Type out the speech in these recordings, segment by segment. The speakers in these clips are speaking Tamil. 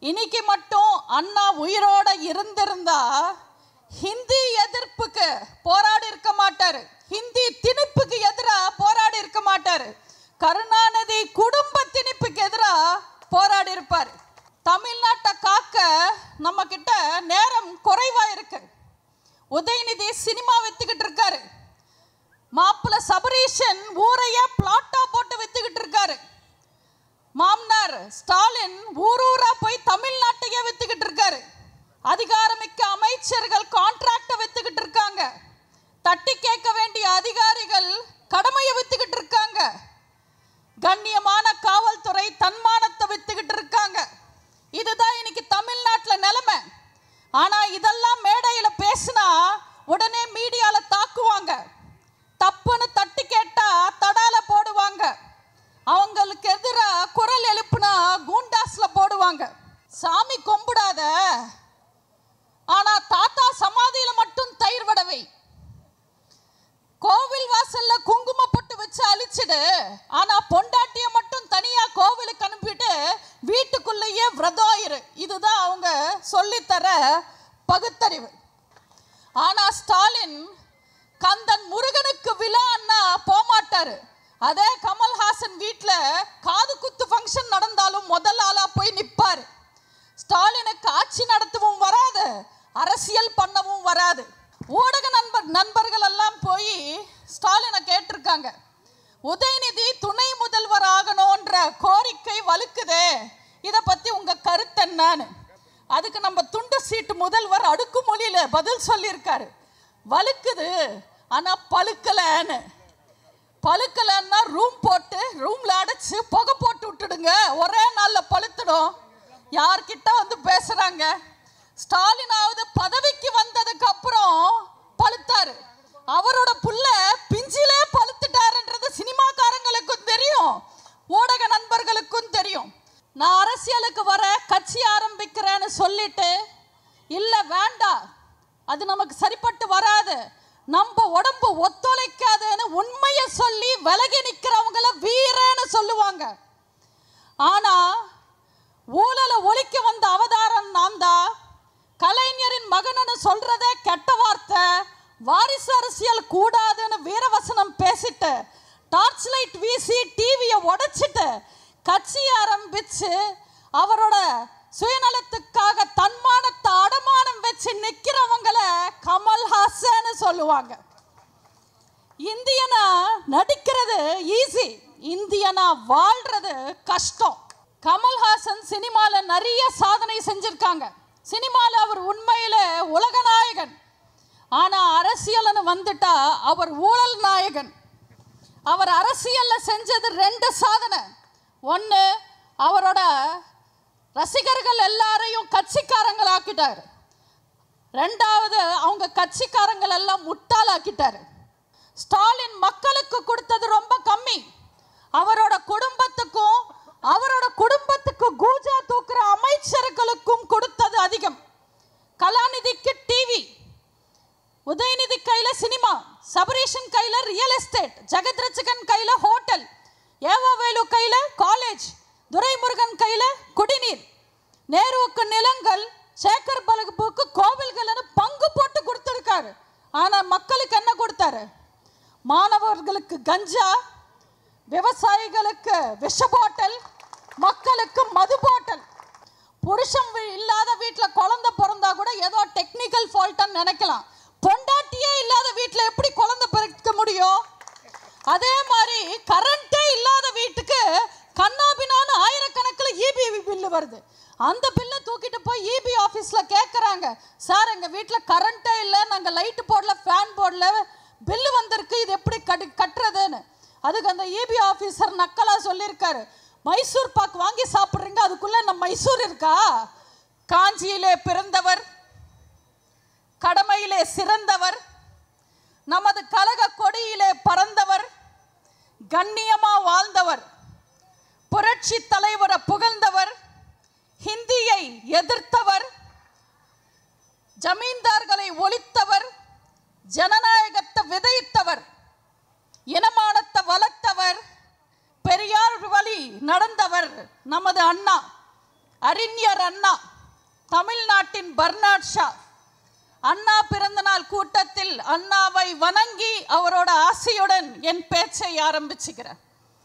இன்னைக்கு மட்டும் அண்ணா உயிரோட இருந்திருந்தா ஹிந்தி எதிர்ப்புக்கு போராடி இருக்க மாட்டாரு ஹிந்தி திணிப்புக்கு எதிராக போராடி இருக்க மாட்டாரு கருணாநிதி குடும்ப திணிப்புக்கு எதிராக போராடி இருப்பார் தமிழ்நாட்டை காக்க நம்ம கிட்ட நேரம் குறைவா இருக்கு உதயநிதி சினிமா வித்துக்கிட்டு இருக்காரு மாப்பிள்ள சபரீஷன் ஊரையே பிளாட்டா போட்டு வித்துக்கிட்டு இருக்காரு மாமனார் ஸ்டாலின் ஊர் ஊரா போய் தமிழ்நாட்டையே வித்துக்கிட்டு இருக்காரு அதிகாரமிக்க அமைச்சர்கள் கான்ட்ராக்டை வித்துக்கிட்டு இருக்காங்க தட்டி கேட்க வேண்டிய அதிகாரிகள் கடமையை வித்துக்கிட்டு இருக்காங்க கண்ணியமான காவல்துறை தன்மானத்தை வித்துக்கிட்டு இருக்காங்க இதுதான் இன்னைக்கு தமிழ்நாட்டில் நிலைமை ஆனா இதெல்லாம் மேடையில பேசினா உடனே மீடியால தாக்குவாங்க தப்புன்னு தட்டி கேட்டா தடால போடுவாங்க அவங்களுக்கு எதிராக குரல் எழுப்புனா கூண்டாஸ்ல போடுவாங்க சாமி கும்பிடாத ஆனா தாத்தா சமாதியில மட்டும் தயிர் வடவை கோவில் வாசல்ல குங்கும பொட்டு வச்சு அழிச்சிடு ஆனா பொண்டாட்டிய மட்டும் தனியா கோவிலுக்கு அனுப்பிட்டு வீட்டுக்குள்ளேயே விரதம் இரு இதுதான் அவங்க சொல்லித்தர பகுத்தறிவு ஆனா ஸ்டாலின் கந்தன் முருகனுக்கு விழான்னா போமாட்டாரு அதே கமல்ஹாசன் வீட்டில் காது குத்து ஃபங்க்ஷன் நடந்தாலும் முதல் ஆளா போய் நிற்பாரு ஸ்டாலினுக்கு ஆட்சி நடத்தவும் வராது அரசியல் பண்ணவும் வராது ஊடக நண்பர் நண்பர்கள் எல்லாம் போய் ஸ்டாலினை கேட்டிருக்காங்க உதயநிதி துணை முதல்வர் ஆகணுன்ற கோரிக்கை வலுக்குதே இதை பத்தி உங்க கருத்து என்னன்னு அதுக்கு நம்ம துண்டு சீட்டு முதல்வர் அடுக்குமொழியில பதில் சொல்லியிருக்காரு வலுக்குது ஆனா பழுக்கலன்னு பழுக்கலன்னா ரூம் போட்டு ரூம்ல அடைச்சு புகை போட்டு விட்டுடுங்க ஒரே நாள்ல பழுத்துடும் யார்கிட்ட வந்து பேசுறாங்க ஸ்டாலினாவது பதவிக்கு வந்ததுக்கு அப்புறம் பழுத்தாரு அவரோட புள்ள பிஞ்சிலே பழுத்துட்டாருன்றது சினிமாக்காரங்களுக்கும் தெரியும் ஊடக நண்பர்களுக்கும் தெரியும் நான் அரசியலுக்கு வர கட்சி ஆரம்பிக்கிறேன்னு சொல்லிட்டு இல்லை வேண்டாம் அது நமக்கு சரிப்பட்டு வராது நம்ம உடம்பு ஒத்துழைக்காதுன்னு உண்மையை சொல்லி விலகி நிற்கிறவங்கள வீரன்னு சொல்லுவாங்க ஆனா ஊழலை ஒழிக்க வந்த அவதாரம் நான் தான் கலைஞரின் மகன்னு சொல்றதே கெட்ட வார்த்தை வாரிசு அரசியல் கூடாதுன்னு வீரவசனம் பேசிட்டு டார்ச் லைட் வீசி டிவியை உடைச்சிட்டு கட்சி ஆரம்பிச்சு அவரோட சுயநலத்துக்காக தன்மானத்தை அடமானம் வச்சு நிக்கிறவங்கள கமல்ஹாசன் சொல்லுவாங்க இந்தியனா நடிக்கிறது ஈஸி இந்தியனா வாழ்றது கஷ்டம் கமல்ஹாசன் சினிமால நிறைய சாதனை செஞ்சிருக்காங்க சினிமால அவர் உண்மையில உலக நாயகன் ஆனா அரசியல்னு வந்துட்டா அவர் ஊழல் நாயகன் அவர் அரசியல்ல செஞ்சது ரெண்டு சாதனை ஒன்று அவரோட ரசிகர்கள் எல்லாரையும் கட்சிக்காரங்களாக்கிட்டார் ரெண்டாவது அவங்க கட்சிக்காரங்கள் எல்லாம் முட்டாளாக்கிட்டாரு ஸ்டாலின் மக்களுக்கு கொடுத்தது ரொம்ப கம்மி அவரோட குடும்பத்துக்கும் அவரோட குடும்பத்துக்கு கூஜா தூக்குற அமைச்சர்களுக்கும் கொடுத்தது அதிகம் கலாநிதிக்கு டிவி உதயநிதி கையில சினிமா சபரீஷன் கையில ரியல் எஸ்டேட் ஜெகத் ரட்சகன் கையில ஹோட்டல் ஏவாவேலு கையில காலேஜ் துரைமுருகன் கையில குடிநீர் நேருவுக்கு நிலங்கள் சேகர் பலகுப்புக்கு கோவில்கள்னு பங்கு போட்டு கொடுத்துருக்காரு ஆனா மக்களுக்கு என்ன கொடுத்தாரு மாணவர்களுக்கு கஞ்சா விவசாயிகளுக்கு விஷ பாட்டல் மக்களுக்கு மது பாட்டல் புருஷன் வி- இல்லாத வீட்டில் குழந்தை பிறந்தா கூட ஏதோ டெக்னிக்கல் ஃபால்ட்னு நினைக்கலாம் பொண்டாட்டியே இல்லாத வீட்டில் எப்படி குழந்தை பிறக்க முடியும் அதே மாதிரி கரண்டே இல்லாத வீட்டுக்கு கண்ணாபினான்னு ஆயிரக்கணக்கில் இபி பில்லு வருது அந்த பில்லை தூக்கிட்டு போய் இபி ஆஃபீஸில் கேட்குறாங்க சார் எங்கள் வீட்டில் கரண்ட்டே இல்லை நாங்கள் லைட்டு போடல ஃபேன் போடல பில்லு வந்திருக்கு இது எப்படி கட்டு கட்டுறதுன்னு அதுக்கு அந்த இபி ஆஃபீஸர் நக்கலாக சொல்லியிருக்காரு மைசூர் பாக் வாங்கி சாப்பிட்றீங்க அதுக்குள்ளே நம்ம மைசூர் இருக்கா காஞ்சியிலே பிறந்தவர் கடமையிலே சிறந்தவர் நமது கழக கொடியிலே பறந்தவர் கண்ணியமா வாழ்ந்தவர் புரட்சி தலைவரை புகழ்ந்தவர் ஹிந்தியை எதிர்த்தவர் ஜமீன்தார்களை ஒழித்தவர் ஜனநாயகத்தை விதைத்தவர் இனமானத்தை வளர்த்தவர் பெரியார் வழி நடந்தவர் நமது அண்ணா அறிஞர் அண்ணா தமிழ்நாட்டின் பர்னாட் ஷா அண்ணா பிறந்தநாள் கூட்டத்தில் அண்ணாவை வணங்கி அவரோட ஆசையுடன் என் பேச்சை ஆரம்பிச்சுக்கிறேன்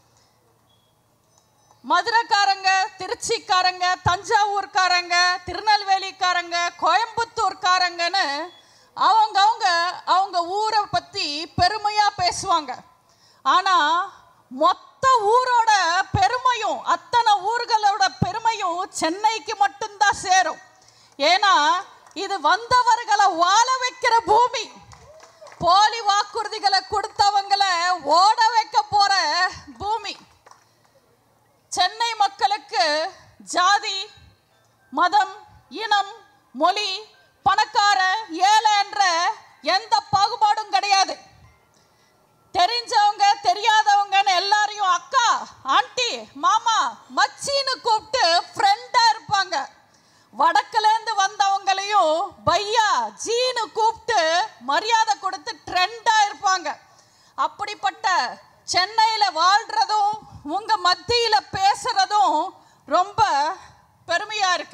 மதுரைக்காரங்க திருச்சிக்காரங்க தஞ்சாவூர்காரங்க திருநெல்வேலிக்காரங்க கோயம்புத்தூர்காரங்கன்னு அவங்கவங்க அவங்க ஊரை பற்றி பெருமையாக பேசுவாங்க ஆனால் மொத்த ஊரோட பெருமையும் அத்தனை ஊர்களோட பெருமையும் சென்னைக்கு மட்டும்தான் சேரும் ஏன்னா இது வந்தவர்களை வாழ வைக்கிற பூமி போலி வாக்குறுதிகளை கொடுத்தவங்களை ஓட வைக்க போற பூமி சென்னை மக்களுக்கு ஜாதி மதம் இனம் மொழி பணக்கார ஏழை என்ற எந்த பாகுபாடும் கிடையாது தெரிஞ்சவங்க தெரியாதவங்கன்னு எல்லாரையும் அக்கா ஆண்டி மாமா மச்சின்னு கூப்பிட்டு ஃப்ரெண்டா இருப்பாங்க வடக்குலேருந்து வந்தவங்களையும் பையா ஜீனு கூப்பிட்டு மரியாதை கொடுத்து ட்ரெண்டா இருப்பாங்க அப்படிப்பட்ட சென்னையில வாழ்றதும் உங்க மத்தியில பேசுறதும் ரொம்ப பெருமையா இருக்கு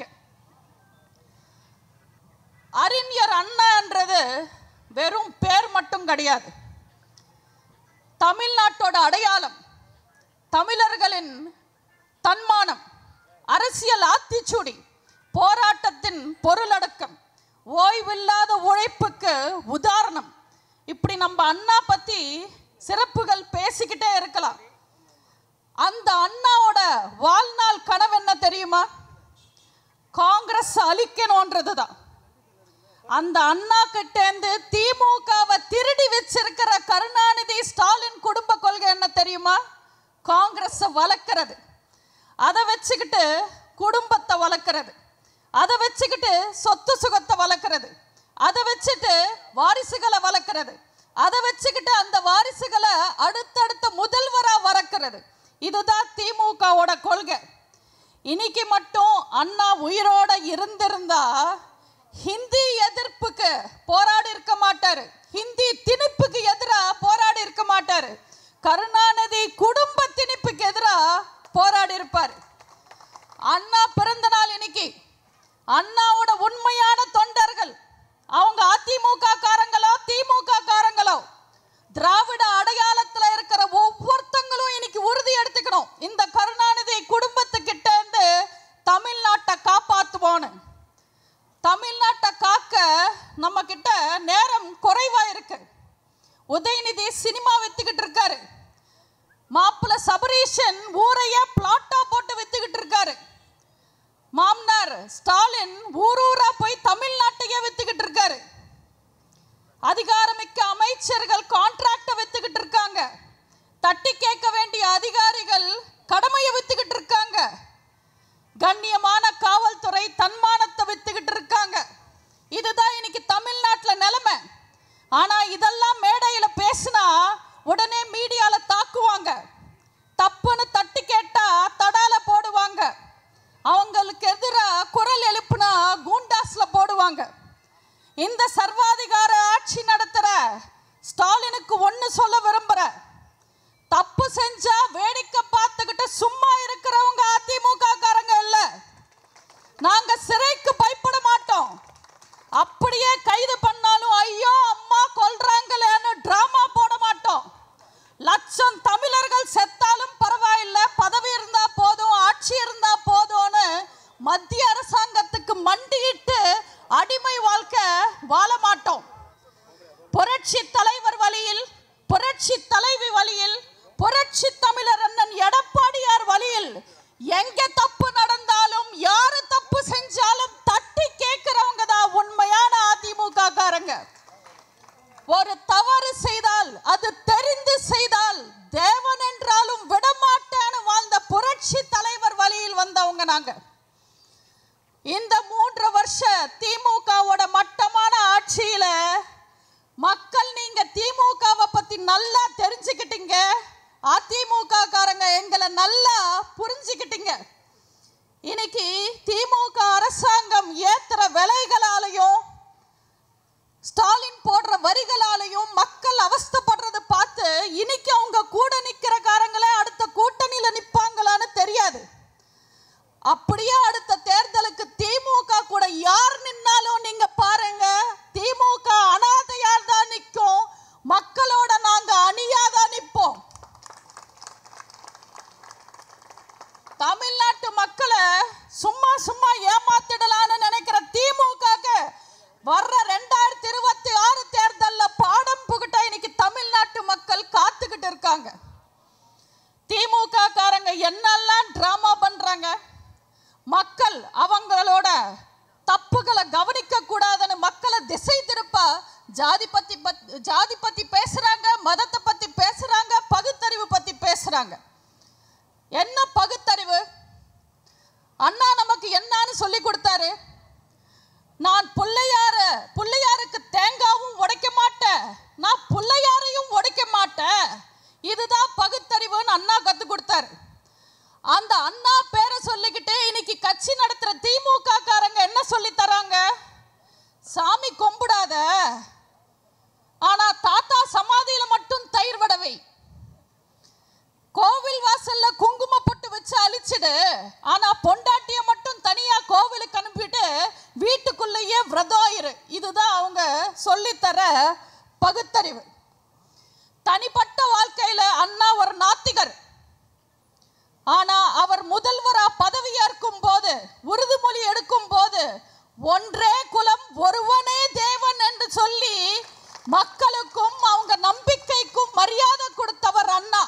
அறிஞர் அண்ணான்றது வெறும் பேர் மட்டும் கிடையாது தமிழ்நாட்டோட அடையாளம் தமிழர்களின் தன்மானம் அரசியல் ஆத்திச்சூடி போராட்டத்தின் பொருளடக்கம் ஓய்வில்லாத உழைப்புக்கு உதாரணம் இப்படி நம்ம அண்ணா பத்தி சிறப்புகள் பேசிக்கிட்டே இருக்கலாம் அந்த அண்ணாவோட வாழ்நாள் கனவு என்ன தெரியுமா காங்கிரஸ் அழிக்கணும்ன்றது தான் அந்த அண்ணா கிட்டேந்து திமுகவை திருடி வச்சிருக்கிற கருணாநிதி ஸ்டாலின் குடும்ப கொள்கை என்ன தெரியுமா காங்கிரஸ் வளர்க்கறது அதை வச்சுக்கிட்டு குடும்பத்தை வளர்க்கறது அதை வச்சுக்கிட்டு சொத்து சுகத்தை வளர்க்கறது அதை வச்சுட்டு வாரிசுகளை வளர்க்கறது அதை வச்சுக்கிட்டு அந்த வாரிசுகளை அடுத்தடுத்த முதல்வரா வளர்க்கறது இதுதான் திமுகவோட கொள்கை இன்னைக்கு மட்டும் அண்ணா உயிரோட இருந்திருந்தா ஹிந்தி எதிர்ப்புக்கு போராடி இருக்க மாட்டாரு ஹிந்தி திணிப்புக்கு எதிராக போராடி இருக்க மாட்டாரு கருணாநிதி குடும்ப திணிப்புக்கு எதிராக போராடி இருப்பார் அண்ணா பிறந்த நாள் இன்னைக்கு அண்ணாவோட உண்மையான தொண்டர்கள் அவங்க அதிமுக காரங்களோ திமுக காரங்களோ திராவிட அடையாளத்துல இருக்கிற ஒவ்வொருத்தங்களும் இன்னைக்கு உறுதி எடுத்துக்கணும் இந்த கருணாநிதி குடும்பத்துக்கிட்ட இருந்து தமிழ்நாட்டை காப்பாத்துவோன்னு தமிழ்நாட்டை காக்க நம்ம கிட்ட நேரம் குறைவா இருக்கு உதயநிதி சினிமா வித்துக்கிட்டு இருக்காரு மாப்பிள்ள சபரீஷன் ஊரையே பிளாட்டா போட்டு வித்துக்கிட்டு இருக்காரு மாமனார் ஸ்டாலின் ஊர் ஊரா போய் தமிழ்நாட்டையே வித்துக்கிட்டு இருக்காரு அதிகாரமிக்க அமைச்சர்கள் கான்ட்ராக்ட வித்துக்கிட்டு இருக்காங்க தட்டி கேட்க வேண்டிய அதிகாரிகள் கடமையை வித்துக்கிட்டு இருக்காங்க கண்ணியமான காவல்துறை தன்மானத்தை வித்துக்கிட்டு இருக்காங்க இதுதான் இன்னைக்கு தமிழ்நாட்டில் நிலைமை ஆனா இதெல்லாம் மேடையில பேசினா உடனே மீடியால தாக்குவாங்க தப்புன்னு தட்டி கேட்டா தடால போடுவாங்க அவங்களுக்கு எதிராக குரல் எழுப்புனா கூண்டாஸ்ல போடுவாங்க இந்த சர்வாதிகார ஆட்சி நடத்துற ஸ்டாலினுக்கு ஒன்று சொல்ல விரும்புறேன் தப்பு செஞ்சா வேடிக்கை பார்த்துக்கிட்டு சும்மா இருக்கிறவங்க அதிமுக காரங்க இல்ல நாங்க சிறைக்கு பயப்பட மாட்டோம் அப்படியே கைது பண்ணாலும் ஐயோ அம்மா கொல்றாங்களேன்னு டிராமா போட மாட்டோம் லட்சம் தமிழர்கள் செத்தாலும் பரவாயில்ல பதவி இருந்தா போதும் ஆட்சி இருந்தா போதும்னு மத்திய அரசாங்கத்துக்கு மண்டியிட்டு அடிமை வாழ்க்கை வாழ மாட்டோம் புரட்சி தலைவர் வழியில் புரட்சி தலைவி வழியில் புரட்சி தமிழர் அண்ணன் எடப்பாடியார் வழியில் எங்க தப்பு நடந்தாலும் யாரு தப்பு செஞ்சாலும் தட்டி கேட்கிறவங்க தான் உண்மையான அதிமுக காரங்க ஒரு தவறு செய்தால் அது தெரிந்து செய்தால் தேவன் என்றாலும் விடமாட்டேன்னு வாழ்ந்த புரட்சி தலைவர் வழியில் வந்தவங்க நாங்க இந்த மூன்று வருஷ திமுகவோட மட்டமான ஆட்சியில மக்கள் நீங்க திமுகவை பத்தி நல்லா தெரிஞ்சுக்கிட்டீங்க அதிமுக காரங்க எங்களை நல்லா புரிஞ்சுக்கிட்டீங்க இன்னைக்கு அவங்களோட தப்புகளை கவனிக்க கூடாதுன்னு மக்களை திசை திருப்ப ஜாதி பத்தி பத் ஜாதி பத்தி பேசுறாங்க மதத்தை பத்தி பேசுறாங்க பகுத்தறிவு பத்தி பேசுறாங்க என்ன பகுத்தறிவு அண்ணா நமக்கு என்னன்னு சொல்லி கொடுத்தாரு நான் பிள்ளையார பிள்ளையாருக்கு தேங்காவும் உடைக்க மாட்டேன் நான் பிள்ளையாரையும் உடைக்க மாட்டேன் இதுதான் பகுத்தறிவுன்னு அண்ணா கத்து கொடுத்தாரு அந்த அண்ணா பேரை சொல்லிக்கிட்டு இன்னைக்கு கட்சி நடத்துற திமுக காரங்க என்ன சொல்லி தராங்க சாமி கும்பிடாத ஆனா தாத்தா சமாதியில மட்டும் தயிர் வடவை கோவில் வாசல்ல குங்கும பொட்டு வச்சு அழிச்சிடு ஆனா பொண்டாட்டிய மட்டும் தனியா கோவிலுக்கு அனுப்பிட்டு வீட்டுக்குள்ளேயே விரதம் இரு இதுதான் அவங்க சொல்லித்தர பகுத்தறிவு தனிப்பட்ட வாழ்க்கையில அண்ணா ஒரு நாத்திகர் ஆனா அவர் முதல்வரா பதவி ஏற்கும் போது உறுதிமொழி எடுக்கும் போது ஒன்றே குலம் ஒருவனே தேவன் என்று சொல்லி மக்களுக்கும் அவங்க நம்பிக்கைக்கும் மரியாதை கொடுத்தவர் அண்ணா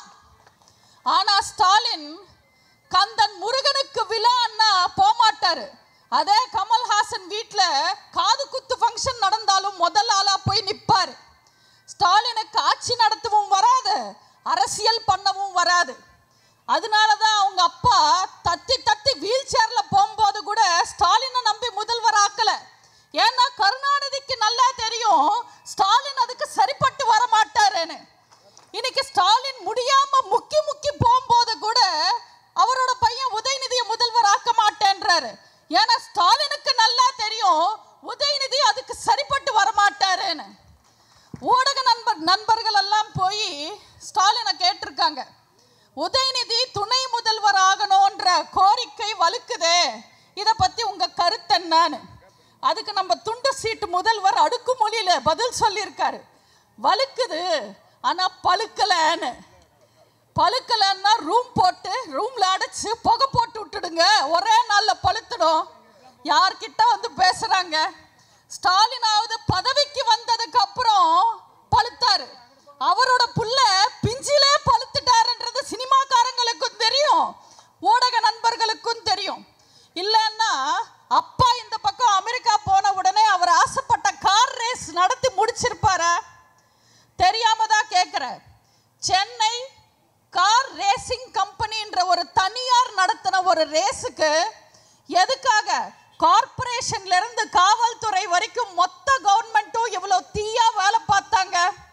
ஆனா ஸ்டாலின் கந்தன் முருகனுக்கு விழான்னா போமாட்டாரு அதே கமல்ஹாசன் வீட்ல காது குத்து ஃபங்க்ஷன் நடந்தாலும் முதல் ஆளா போய் நிப்பாரு ஸ்டாலினுக்கு ஆட்சி நடத்தவும் வராது அரசியல் பண்ணவும் வராது அதனால தான் அவங்க அப்பா தத்தி தத்தி வீல் சேர்ல போகும்போது கூட ஸ்டாலினை நம்பி முதல்வர் ஆக்கல ஏன்னா கருணாநிதிக்கு நல்லா தெரியும் ஸ்டாலின் அதுக்கு சரிப்பட்டு வர மாட்டாருன்னு இன்னைக்கு ஸ்டாலின் முடியாம முக்கி முக்கி போகும்போது கூட அவரோட பையன் உதயநிதியை முதல்வர் ஆக்க மாட்டேன்றாரு ஏன்னா ஸ்டாலினுக்கு நல்லா தெரியும் உதயநிதி அதுக்கு சரிப்பட்டு வர மாட்டாருன்னு ஊடக நண்பர் நண்பர்கள் எல்லாம் போய் ஸ்டாலினை கேட்டிருக்காங்க உதயநிதி துணை முதல்வர் ஆகணும்ன்ற கோரிக்கை வலுக்குதே இதை பத்தி உங்க கருத்து என்னன்னு அதுக்கு நம்ம துண்டு சீட்டு முதல்வர் அடுக்குமொழியில பதில் சொல்லியிருக்காரு வலுக்குது ஆனா பழுக்கலன்னு பழுக்கலன்னா ரூம் போட்டு ரூம்ல அடைச்சு புகை போட்டு விட்டுடுங்க ஒரே நாள்ல பழுத்துடும் யார்கிட்ட வந்து பேசுறாங்க ஸ்டாலினாவது பதவிக்கு வந்ததுக்கு அப்புறம் பழுத்தாரு அவரோட புள்ள பிஞ்சிலே பழுத்துட்டாருன்றது சினிமாக்காரங்களுக்கும் தெரியும் ஊடக நண்பர்களுக்கும் தெரியும் இல்லைன்னா அப்பா இந்த பக்கம் அமெரிக்கா போன உடனே அவர் ஆசைப்பட்ட கார் ரேஸ் நடத்தி முடிச்சிருப்பாரா தெரியாம தான் கேட்குறேன் சென்னை கார் ரேசிங் கம்பெனின்ற ஒரு தனியார் நடத்தின ஒரு ரேஸுக்கு எதுக்காக கார்ப்பரேஷன்ல இருந்து காவல்துறை வரைக்கும் மொத்த கவர்மெண்ட்டும் இவ்வளோ தீயா வேலை பார்த்தாங்க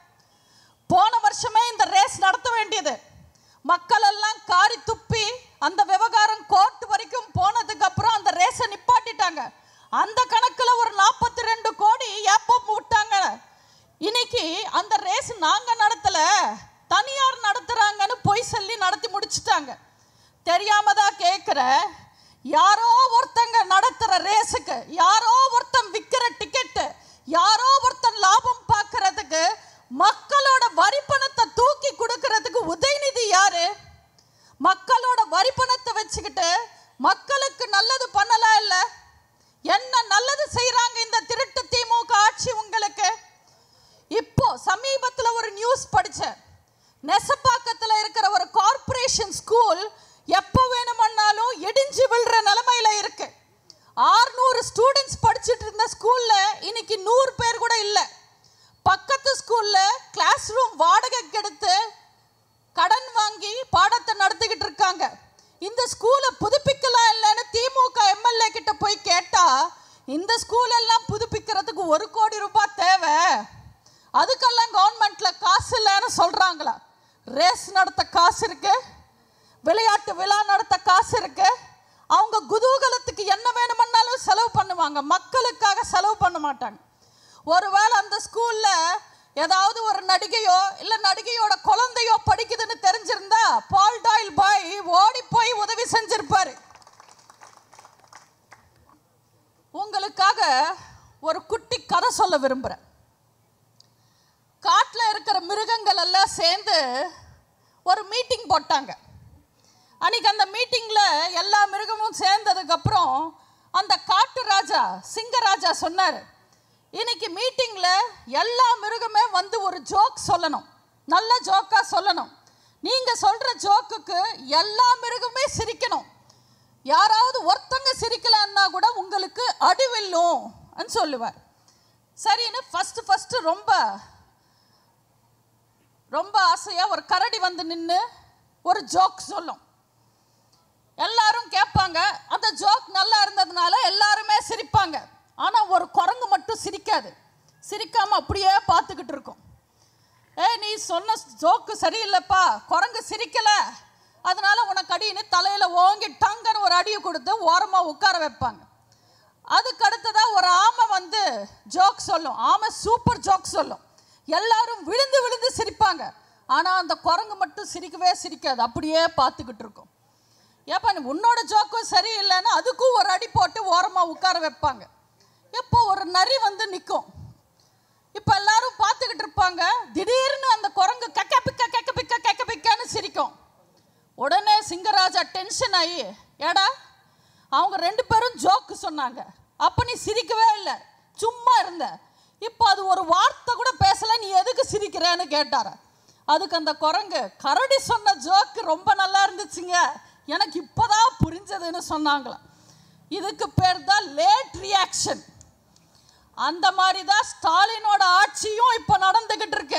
போன வருஷமே இந்த ரேஸ் நடத்த வேண்டியது மக்கள் எல்லாம் காரி துப்பி அந்த விவகாரம் கோர்ட் வரைக்கும் போனதுக்கு அப்புறம் அந்த ரேஸை நிப்பாட்டிட்டாங்க அந்த கணக்குல ஒரு நாற்பத்தி ரெண்டு கோடி எப்போ விட்டாங்க இன்னைக்கு அந்த ரேஸ் நாங்க நடத்தல தனியார் நடத்துறாங்கன்னு பொய் சொல்லி நடத்தி முடிச்சிட்டாங்க தெரியாம தான் கேட்குற யாரோ ஒருத்தங்க நடத்துற ரேஸுக்கு யாரோ ஒருத்தன் விற்கிற டிக்கெட்டு யாரோ ஒருத்தன் லாபம் பார்க்கறதுக்கு மக்களோட வரி பணத்தை தூக்கி கொடுக்கறதுக்கு உதயநிதி யாரு மக்களோட வரி பணத்தை வச்சுக்கிட்டு மக்களுக்கு நல்லது பண்ணலாம் இல்ல என்ன நல்லது செய்றாங்க இந்த திருட்டு திமுக ஆட்சி உங்களுக்கு இப்போ சமீபத்துல ஒரு நியூஸ் படிச்சேன் நெசப்பாக்கத்துல இருக்கிற ஒரு கார்ப்பரேஷன் ஸ்கூல் எப்போ வேணுமன்னாலும் இடிஞ்சு விழுற நிலைமையில இருக்கு ஆறுநூறு ஸ்டூடெண்ட்ஸ் படிச்சுட்டு இருந்த ஸ்கூல்ல இன்னைக்கு நூறு பேர் கூட இல்லை பக்கத்து ஸ்கூல்ல கிளாஸ் ரூம் வாடகைக்கு எடுத்து கடன் வாங்கி பாடத்தை நடத்திக்கிட்டு இருக்காங்க இந்த ஸ்கூலை புதுப்பிக்கலாம் இல்லைன்னு திமுக எம்எல்ஏ கிட்ட போய் கேட்டா இந்த ஸ்கூல் எல்லாம் புதுப்பிக்கிறதுக்கு ஒரு கோடி ரூபாய் தேவை அதுக்கெல்லாம் கவர்மெண்ட்ல காசு இல்லைன்னு சொல்றாங்களா ரேஸ் நடத்த காசு இருக்கு விளையாட்டு விழா நடத்த காசு இருக்கு அவங்க குதூகலத்துக்கு என்ன வேணுமன்னாலும் செலவு பண்ணுவாங்க மக்களுக்காக செலவு பண்ண மாட்டாங்க ஒருவேளை அந்த ஸ்கூல்ல ஏதாவது ஒரு நடிகையோ இல்ல நடிகையோட குழந்தையோ படிக்குதுன்னு தெரிஞ்சிருந்தா பால் டாயில் பாய் ஓடி போய் உதவி செஞ்சிருப்பாரு உங்களுக்காக ஒரு குட்டி கதை சொல்ல விரும்புறேன் காட்டில் இருக்கிற மிருகங்கள் எல்லாம் சேர்ந்து ஒரு மீட்டிங் போட்டாங்க அன்னைக்கு அந்த மீட்டிங்கில் எல்லா மிருகமும் சேர்ந்ததுக்கப்புறம் அந்த காட்டு ராஜா சிங்கராஜா சொன்னார் இன்னைக்கு மீட்டிங்கில் எல்லா மிருகமே வந்து ஒரு ஜோக் சொல்லணும் நல்ல ஜோக்காக சொல்லணும் நீங்கள் சொல்கிற ஜோக்குக்கு எல்லா மிருகமே சிரிக்கணும் யாராவது ஒருத்தங்க சிரிக்கலன்னா கூட உங்களுக்கு அடிவில்லும் சொல்லுவார் சரின்னு ஃபஸ்ட்டு ஃபஸ்ட்டு ரொம்ப ரொம்ப ஆசையாக ஒரு கரடி வந்து நின்று ஒரு ஜோக் சொல்லும் எல்லாரும் கேட்பாங்க அந்த ஜோக் நல்லா இருந்ததுனால எல்லாருமே சிரிப்பாங்க ஆனால் ஒரு குரங்கு மட்டும் சிரிக்காது சிரிக்காம அப்படியே பார்த்துக்கிட்டு இருக்கும் ஏய் நீ சொன்ன ஜோக்கு சரியில்லைப்பா குரங்கு சிரிக்கல அதனால உனக்கு அடின்னு தலையில் ஓங்கி டங்கன்னு ஒரு அடியை கொடுத்து ஓரமாக உட்கார வைப்பாங்க அதுக்கு அடுத்ததா ஒரு ஆமை வந்து ஜோக் சொல்லும் ஆமை சூப்பர் ஜோக் சொல்லும் எல்லாரும் விழுந்து விழுந்து சிரிப்பாங்க ஆனால் அந்த குரங்கு மட்டும் சிரிக்கவே சிரிக்காது அப்படியே பார்த்துக்கிட்டு இருக்கும் ஏப்பா நீ உன்னோட ஜோக்கும் சரியில்லைன்னா அதுக்கும் ஒரு அடி போட்டு ஓரமாக உட்கார வைப்பாங்க இப்போ ஒரு நரி வந்து நிற்கும் இப்போ எல்லாரும் பார்த்துக்கிட்டு இருப்பாங்க திடீர்னு அந்த குரங்கு கக்க பிக்க கக்க பிக்க கக்க பிக்கன்னு சிரிக்கும் உடனே சிங்கராஜா டென்ஷன் ஆகி ஏடா அவங்க ரெண்டு பேரும் ஜோக்கு சொன்னாங்க அப்போ நீ சிரிக்கவே இல்லை சும்மா இருந்த இப்போ அது ஒரு வார்த்தை கூட பேசல நீ எதுக்கு சிரிக்கிறேன்னு கேட்டார அதுக்கு அந்த குரங்கு கரடி சொன்ன ஜோக்கு ரொம்ப நல்லா இருந்துச்சுங்க எனக்கு இப்போதான் புரிஞ்சதுன்னு சொன்னாங்களாம் இதுக்கு பேர் தான் லேட் ரியாக்ஷன் அந்த மாதிரி தான் ஸ்டாலினோட ஆட்சியும் இப்போ நடந்துகிட்டு இருக்கு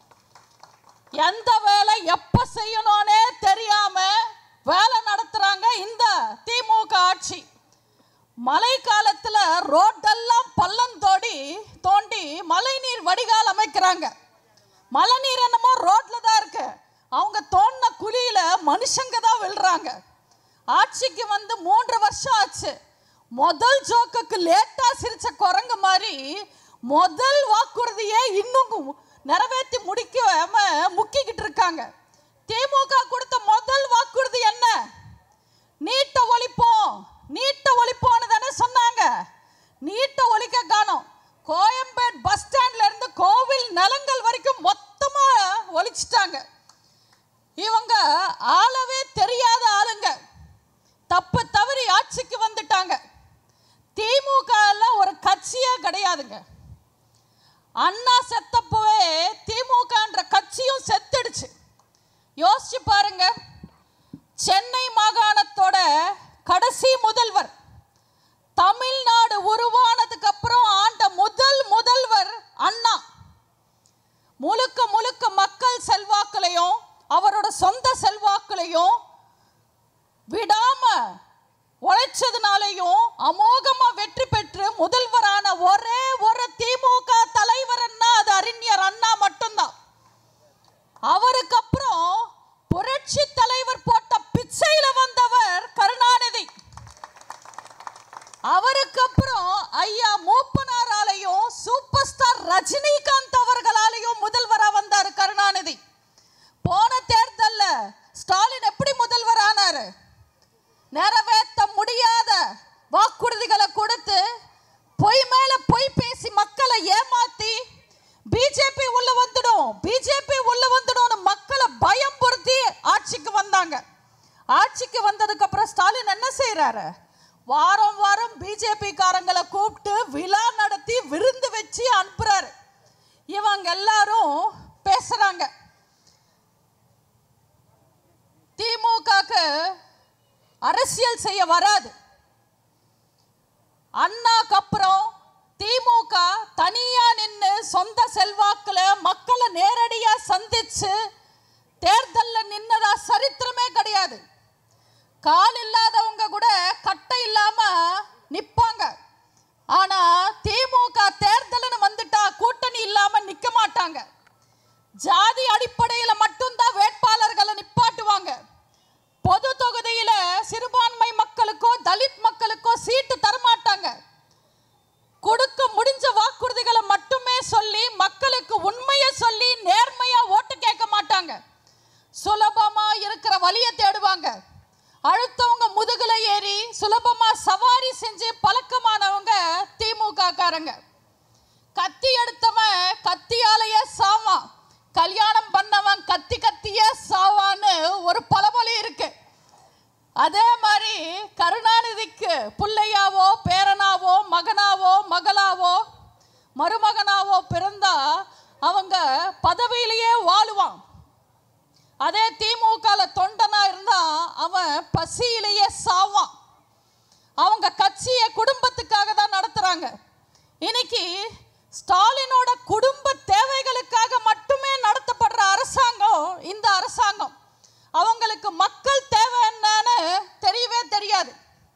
எந்த வேலை எப்ப செய்யணும்னே தெரியாம வேலை நடத்துறாங்க இந்த திமுக ஆட்சி மழை காலத்துல ரோட்டெல்லாம் பள்ளம் தோடி தோண்டி மழைநீர் வடிகால் அமைக்கிறாங்க மழை நீர் என்னமோ ரோட்ல தான் இருக்கு அவங்க தோண்டின குழியில மனுஷங்க தான் விழுறாங்க ஆட்சிக்கு வந்து மூன்று வருஷம் ஆச்சு முதல் ஜோக்குக்கு லேட்டா சிரிச்ச குரங்கு மாதிரி முதல் வாக்குறுதியே இன்னும் நிறைவேற்றி முடிக்காம முக்கிக்கிட்டு இருக்காங்க திமுக கொடுத்த முதல் வாக்குறுதி என்ன நீட்டை ஒழிப்போம் நீட்டை ஒழிப்போம்னு தானே சொன்னாங்க நீட்டை ஒழிக்க காணோம் கோயம்பேட் பஸ் ஸ்டாண்ட்ல இருந்து கோவில் நலங்கள் வரைக்கும் மொத்தமா ஒழிச்சிட்டாங்க இவங்க ஆளவே தெரியாத ஆளுங்க தப்பு தவறி ஆட்சிக்கு வந்துட்டாங்க திமுக எல்லாம் ஒரு கட்சியே கிடையாதுங்க அண்ணா செத்தப்பவே திமுகன்ற கட்சியும் செத்துடுச்சு யோசிச்சு பாருங்க சென்னை மாகாணத்தோட கடைசி முதல்வர் தமிழ்நாடு உருவானதுக்கு அப்புறம் ஆண்ட முதல் முதல்வர் அண்ணா முழுக்க முழுக்க மக்கள் செல்வாக்குலையும் அவரோட சொந்த செல்வாக்குலையும் விடாம உழைச்சதுனாலையும் அமோகமா வெற்றி பெற்று முதல்வரான ஒரே ஒரு திமுக தலைவர்னா அது அறிஞர் அண்ணா மட்டும்தான் அவருக்கு அப்புறம் புரட்சி தலைவர் போட்ட பிச்சையில வந்தவர் கருணாநிதி அவருக்கு அப்புறம் ஐயா மூப்பனாராலையும் சூப்பர் ஸ்டார் ரஜினிகாந்த் அவர்களாலையும் முதல்வரா வந்தார் கருணாநிதி போன தேர்தல்ல ஸ்டாலின் எப்படி முதல்வர் ஆனாரு நிறைவேற்ற முடியாத வாக்குறுதிகளை கொடுத்து பொய் மேல பொய் பேசி மக்களை ஏமாத்தி பிஜேபி உள்ள வந்துடும் பிஜேபி உள்ள வந்துடும் மக்களை பயம் பொருத்தி ஆட்சிக்கு வந்தாங்க ஆட்சிக்கு வந்ததுக்கு அப்புறம் ஸ்டாலின் என்ன செய்யறாரு வாரம் வாரம் பிஜேபி காரங்களை கூப்பிட்டு விழா நடத்தி விருந்து வச்சு அனுப்புறாரு இவங்க எல்லாரும் பேசுறாங்க திமுகக்கு அரசியல் செய்ய வராது அண்ணாக்கு அப்புறம் திமுக தனியா நின்று சொந்த செல்வாக்குல மக்களை நேரடியா சந்திச்சு தேர்தல்ல நின்னதா சரித்திரமே கிடையாது கால் இல்லாதவங்க கூட கட்டை இல்லாம நிப்பாங்க ஆனா திமுக தேர்தல்னு வந்துட்டா கூட்டணி இல்லாம நிக்க மாட்டாங்க ஜாதி அடிப்படையில மட்டும்தான் வேட்பாளர்களை நிப்பாட்டுவாங்க பொது தொகுதியில சிறுபான்மை மக்களுக்கோ தலித் மக்களுக்கோ சீட்டு தரமாட்டாங்க கொடுக்க முடிஞ்ச வாக்குறுதிகளை மட்டுமே சொல்லி மக்களுக்கு உண்மையை சொல்லி நேர்மையா ஓட்டு கேட்க மாட்டாங்க சுலபமா இருக்கிற வழியை தேடுவாங்க அழுத்தவங்க முதுகுல ஏறி சுலபமா சவாரி செஞ்சு பழக்கமானவங்க திமுக காரங்க கத்தி எடுத்தவன் கத்தியாலேயே சாவான் கல்யாணம் பண்ணவன் கத்தி கத்தியே சாவான்னு ஒரு பழமொழி இருக்கு அதே மாதிரி கருணாநிதிக்கு பிள்ளையாவோ பேரனாவோ மகனாவோ மகளாவோ மருமகனாவோ பிறந்தா அவங்க பதவியிலேயே வாழுவான் அதே திமுகல தொண்டனா இருந்தா அவன் பசியிலேயே சாவான் அவங்க கட்சியை குடும்பத்துக்காக தான் நடத்துறாங்க இன்னைக்கு ஸ்டாலினோட குடும்ப தேவைகளுக்காக மட்டுமே நடத்தப்படுற அரசாங்கம் இந்த அரசாங்கம் அவங்களுக்கு மக்கள் தேவை என்னன்னு தெரியவே தெரியாது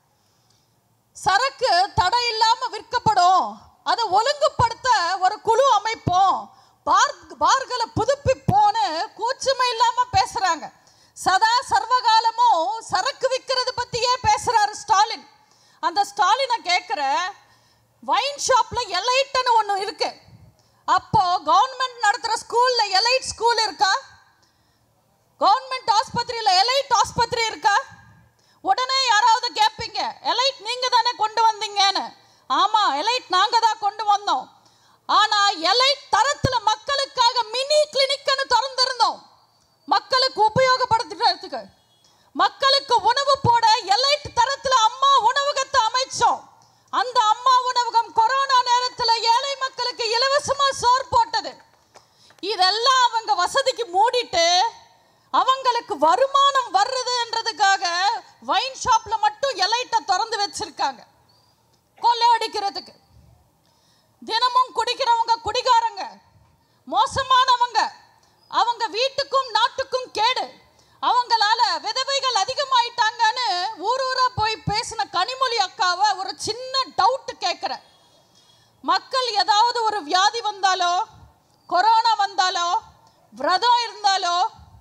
சரக்கு தடை இல்லாம விற்கப்படும் அதை ஒழுங்குபடுத்த ஒரு குழு அமைப்போம் பார் பார்களை புதுப்பிப்போன்னு கூச்சமே இல்லாம பேசுறாங்க சதா சர்வகாலமும் சரக்கு விற்கிறது பத்தியே பேசுறாரு ஸ்டாலின் அந்த ஸ்டாலினை கேட்குற வைன் ஷாப்ல எலைட்னு ஒன்று இருக்கு அப்போ கவர்மெண்ட் நடத்துகிற ஸ்கூல்ல எலைட் ஸ்கூல் இருக்கா கவர்மெண்ட் ஆஸ்பத்திரியில் எலைட் ஆஸ்பத்திரி இருக்கா உடனே யாராவது கேட்பீங்க எலைட் நீங்க தானே கொண்டு வந்தீங்கன்னு ஆமா எலைட் நாங்க தான் கொண்டு வந்தோம் ஆனா எலைட் தரத்துல மக்களுக்காக மினி கிளினிக்னு திறந்திருந்தோம் மக்களுக்கு உபயோகப்படுத்துறதுக்கு மக்களுக்கு உணவு போட எலைட் தரத்துல அம்மா உணவகத்தை அமைச்சோம் அந்த அம்மா உணவகம் கொரோனா நேரத்துல ஏழை மக்களுக்கு இலவசமா சோறு போட்டது இதெல்லாம் அவங்க வசதிக்கு மூடிட்டு அவங்களுக்கு வருமானம் வர்றதுன்றதுக்காக வைன் ஷாப்ல மட்டும் எலைட்டை திறந்து வச்சிருக்காங்க கொள்ளையடிக்கிறதுக்கு தினமும் குடிக்கிறவங்க குடிகாரங்க மோசமானவங்க அவங்க வீட்டுக்கும் நாட்டுக்கும் கேடு அவங்களால விதவைகள் அதிகமாயிட்டாங்கன்னு ஊர் ஊரா போய் பேசின கனிமொழி அக்காவை ஒரு சின்ன டவுட் கேட்குறேன் மக்கள் ஏதாவது ஒரு வியாதி வந்தாலோ கொரோனா வந்தாலோ விரதம் இருந்தாலோ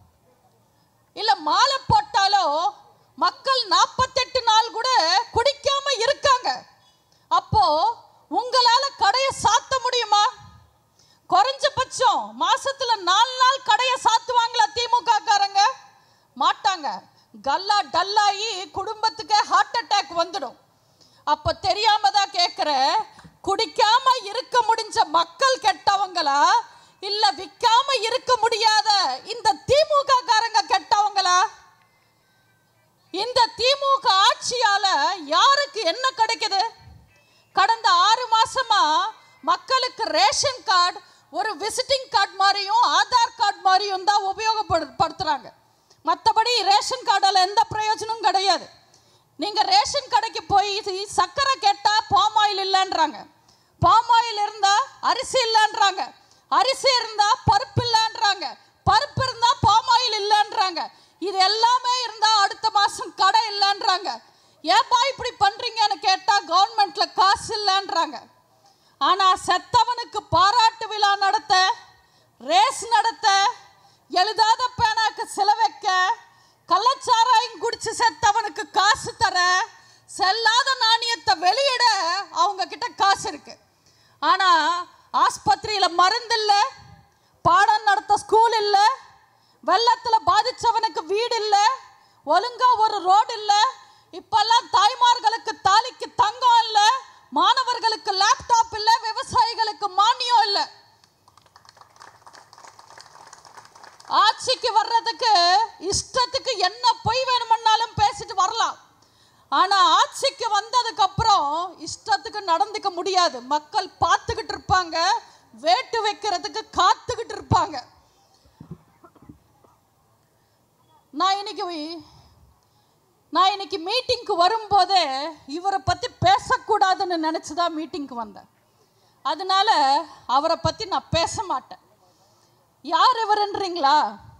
இல்ல மாலை போட்டாலோ மக்கள் நாற்பத்தெட்டு நாள் கூட குடிக்காம இருக்காங்க அப்போ உங்களால கடையை சாத்த முடியுமா குறைஞ்சபட்சம் மாசத்துல நாலு நாள் கடையை சாத்துவாங்களா திமுக காரங்க மாட்டாங்க கல்லா டல்லாகி குடும்பத்துக்கு ஹார்ட் அட்டாக் வந்துடும் அப்ப தெரியாம தான் கேட்குற குடிக்காம இருக்க முடிஞ்ச மக்கள் கெட்டவங்களா இல்ல விற்காம இருக்க முடியாத இந்த திமுக காரங்க கெட்டவங்களா இந்த திமுக ஆட்சியால யாருக்கு என்ன கிடைக்குது கடந்த ஆறு மாசமா மக்களுக்கு ரேஷன் கார்டு ஒரு விசிட்டிங் கார்டு மாதிரியும் ஆதார் கார்டு மாதிரியும் தான் உபயோகப்படுத்துறாங்க மற்றபடி ரேஷன் கார்டால் எந்த பிரயோஜனமும் கிடையாது நீங்கள் ரேஷன் கடைக்கு போய் சர்க்கரை கேட்டால் பாம் ஆயில் இல்லைன்றாங்க பாம் ஆயில் இருந்தால் அரிசி இல்லைன்றாங்க அரிசி இருந்தால் பருப்பு இல்லைன்றாங்க பருப்பு இருந்தால் பாம் ஆயில் இல்லைன்றாங்க இது எல்லாமே இருந்தால் அடுத்த மாதம் கடை இல்லைன்றாங்க ஏப்பா இப்படி பண்ணுறீங்கன்னு கேட்டால் கவர்மெண்ட்டில் காசு இல்லைன்றாங்க ஆனால் செத்தவனுக்கு பாராட்டு விழா நடத்த ரேஸ் நடத்த எழுதாத பேனாக்கு சில வைக்க கள்ளச்சாராயம் குடிச்சு செத்தவனுக்கு காசு தர செல்லாத நாணயத்தை வெளியிட அவங்க கிட்ட காசு இருக்கு ஆனா ஆஸ்பத்திரியில மருந்து இல்ல பாடம் நடத்த ஸ்கூல் இல்ல வெள்ளத்துல பாதிச்சவனுக்கு வீடு இல்ல ஒழுங்கா ஒரு ரோடு இல்ல இப்பெல்லாம் தாய்மார்களுக்கு தாலிக்கு தங்கம் இல்ல மாணவர்களுக்கு லேப்டாப் இல்ல விவசாயிகளுக்கு மானியம் இல்லை ஆட்சிக்கு வர்றதுக்கு இஷ்டத்துக்கு என்ன பொய் வேணுமன்னாலும் பேசிட்டு வரலாம் ஆனா ஆட்சிக்கு வந்ததுக்கு அப்புறம் இஷ்டத்துக்கு நடந்துக்க முடியாது மக்கள் பார்த்துக்கிட்டு இருப்பாங்க வேட்டு வைக்கிறதுக்கு காத்துக்கிட்டு இருப்பாங்க நான் இன்னைக்கு நான் இன்னைக்கு மீட்டிங்க்கு வரும்போதே இவரை பற்றி பேசக்கூடாதுன்னு நினச்சி தான் மீட்டிங்க்கு வந்தேன் அதனால அவரை பற்றி நான் பேச மாட்டேன் யார் இவருன்றீங்களா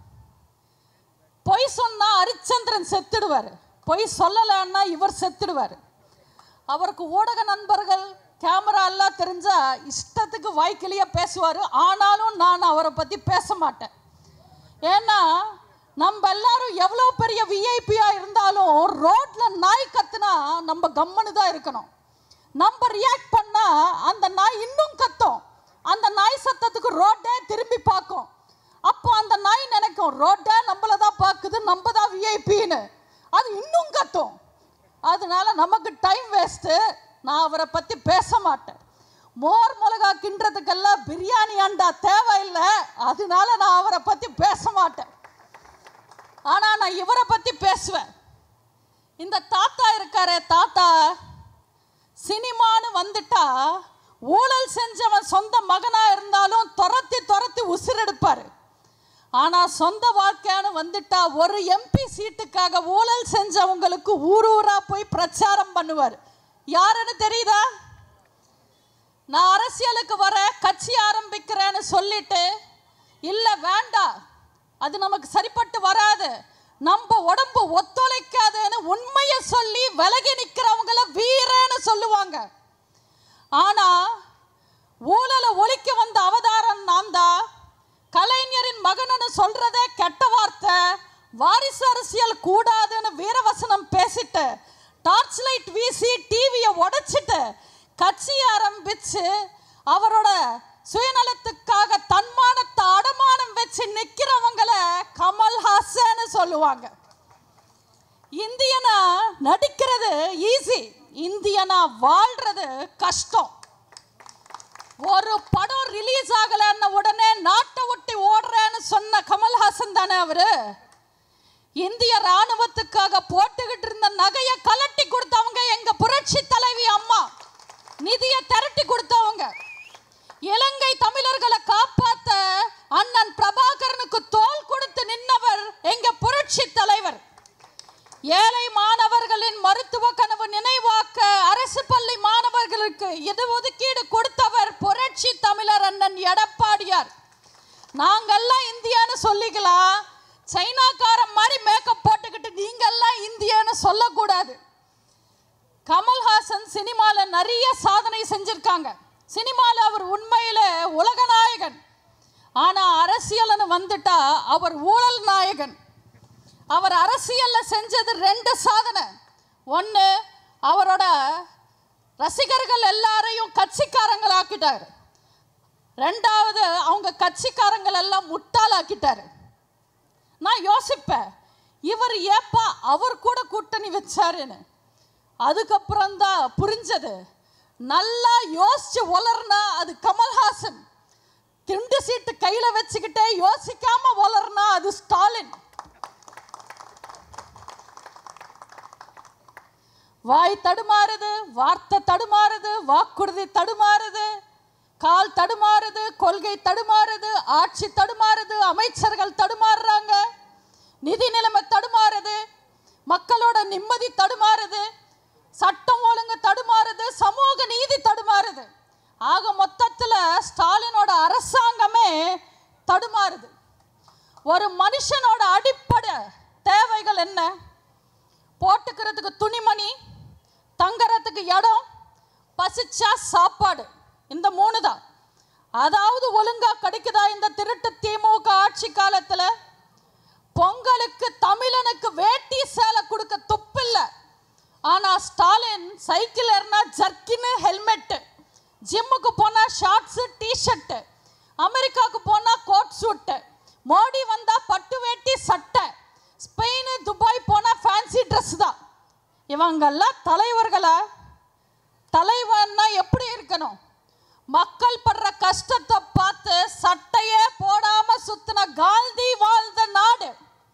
பொய் சொன்னா ஹரிச்சந்திரன் செத்துடுவார் பொய் சொல்லலைன்னா இவர் செத்துடுவார் அவருக்கு ஊடக நண்பர்கள் கேமரா எல்லாம் தெரிஞ்சா இஷ்டத்துக்கு வாய்க்கிலேயே பேசுவார் ஆனாலும் நான் அவரை பற்றி பேச மாட்டேன் ஏன்னா நம்ம எல்லாரும் எவ்வளோ பெரிய விஐபியா இருந்தாலும் ரோட்ல நாய் கத்துனா நம்ம கம்மனு தான் இருக்கணும் நம்ம ரியாக்ட் பண்ணா அந்த நாய் இன்னும் கத்தும் அந்த நாய் சத்தத்துக்கு ரோட்டே திரும்பி பார்க்கும் அப்போ அந்த நாய் நினைக்கும் ரோட்டே நம்மள தான் பார்க்குது நம்ம தான் விஐபின்னு அது இன்னும் கத்தும் அதனால நமக்கு டைம் வேஸ்ட்டு நான் அவரை பற்றி பேச மாட்டேன் மோர் மிளகா கிண்டுறதுக்கெல்லாம் பிரியாணி அண்டா தேவையில்லை அதனால நான் அவரை பற்றி பேச மாட்டேன் ஆனால் நான் இவரை பற்றி பேசுவேன் இந்த தாத்தா இருக்காரே தாத்தா சினிமான்னு வந்துட்டா ஊழல் செஞ்சவன் சொந்த மகனா இருந்தாலும் துரத்தி துரத்தி உசிரெடுப்பார் ஆனால் சொந்த வாழ்க்கைன்னு வந்துட்டா ஒரு எம்பி சீட்டுக்காக ஊழல் செஞ்சவங்களுக்கு ஊர் ஊரா போய் பிரச்சாரம் பண்ணுவார் யாருன்னு தெரியுதா நான் அரசியலுக்கு வர கட்சி ஆரம்பிக்கிறேன்னு சொல்லிட்டு இல்லை வேண்டாம் அது நமக்கு சரிப்பட்டு வராது நம்ம உடம்பு ஒத்துழைக்காதுன்னு உண்மையை சொல்லி விலகி நிற்கிறவங்கள வீரன்னு சொல்லுவாங்க ஆனா ஊழலை ஒழிக்க வந்த அவதாரம் நான் தான் கலைஞரின் மகன்னு சொல்றதே கெட்ட வார்த்தை வாரிசு அரசியல் கூடாதுன்னு வீரவசனம் பேசிட்டு டார்ச் லைட் வீசி டிவியை உடைச்சிட்டு கட்சி ஆரம்பிச்சு அவரோட சுயநலத்துக்காக தன்மானத்தை அடமானம் வச்சு நிக்கிறவங்கள கமல்ஹாசன்னு சொல்லுவாங்க இந்தியனா நடிக்கிறது ஈஸி இந்தியனா வாழ்றது கஷ்டம் ஒரு படம் ரிலீஸ் ஆகலன்ன உடனே நாட்டை விட்டு ஓடுறேன்னு சொன்ன கமல்ஹாசன் தானே அவரு இந்திய ராணுவத்துக்காக போட்டுக்கிட்டு இருந்த நகையை கலட்டி கொடுத்தவங்க எங்க புரட்சி தலைவி அம்மா நிதியை திரட்டி கொடுத்தவங்க இலங்கை தமிழர்களை காப்பாத்த அண்ணன் பிரபாகரனுக்கு தோல் கொடுத்து நின்னவர் எங்க புரட்சி தலைவர் ஏழை மாணவர்களின் மருத்துவ கனவு நினைவாக்க அரசு பள்ளி மாணவர்களுக்கு இது ஒதுக்கீடு கொடுத்தவர் புரட்சி தமிழர் அண்ணன் எடப்பாடியார் நாங்கெல்லாம் இந்தியான்னு சொல்லிக்கலாம் சைனாக்காரன் மாதிரி மேக்கப் போட்டுக்கிட்டு நீங்கெல்லாம் இந்தியான்னு சொல்லக்கூடாது கமல்ஹாசன் சினிமாவில் நிறைய சாதனை செஞ்சிருக்காங்க சினிமாவில் அவர் உண்மையில உலக நாயகன் ஆனால் அரசியல்னு வந்துட்டா அவர் ஊழல் நாயகன் அவர் அரசியல்ல செஞ்சது ரெண்டு சாதனை ஒன்று அவரோட ரசிகர்கள் எல்லாரையும் கட்சிக்காரங்களாக்கிட்டார் ரெண்டாவது அவங்க கட்சிக்காரங்கள் எல்லாம் முட்டாளாக்கிட்டாரு நான் யோசிப்பேன் இவர் ஏப்பா அவர் கூட கூட்டணி வச்சாருன்னு அதுக்கப்புறம் தான் புரிஞ்சது நல்லா யோசிச்சு வளர்னா அது கமல்ஹாசன் திண்டு சீட்டு கையில வச்சுக்கிட்டே யோசிக்காம வளர்னா அது ஸ்டாலின் வாய் தடுமாறுது வார்த்தை தடுமாறுது வாக்குறுதி தடுமாறுது கால் தடுமாறுது கொள்கை தடுமாறுது ஆட்சி தடுமாறுது அமைச்சர்கள் தடுமாறுறாங்க நிதி நிலைமை தடுமாறுது மக்களோட நிம்மதி தடுமாறுது சட்டம் ஒழுங்கு தடுமாறுது சமூக நீதி தடுமாறுது ஆக மொத்தத்தில் ஸ்டாலினோட அரசாங்கமே தடுமாறுது ஒரு மனுஷனோட அடிப்படை தேவைகள் என்ன போட்டுக்கிறதுக்கு துணிமணி தங்கறதுக்கு இடம் பசிச்சா சாப்பாடு இந்த மூணு தான் அதாவது ஒழுங்கா கிடைக்குதா இந்த திருட்டு திமுக ஆட்சி காலத்துல பொங்கலுக்கு தமிழனுக்கு வேட்டி சேலை கொடுக்க துப்பில்ல ஆனா ஸ்டாலின் சைக்கிள் ஏறினா ஜர்க்கின்னு ஹெல்மெட்டு ஜிம்முக்கு போனா ஷார்ட்ஸு டிஷர்ட்டு அமெரிக்காவுக்கு போனா கோட் சூட்டு மோடி வந்தா பட்டு வேட்டி சட்டை ஸ்பெயின் துபாய் போனா ஃபேன்சி ட்ரெஸ் தான் இவங்கெல்லாம் தலைவர்களா தலைவன்னா எப்படி இருக்கணும் மக்கள் படுற கஷ்டத்தை பார்த்து சட்டையே போடாம சுத்தின காந்தி வாழ்ந்த நாடு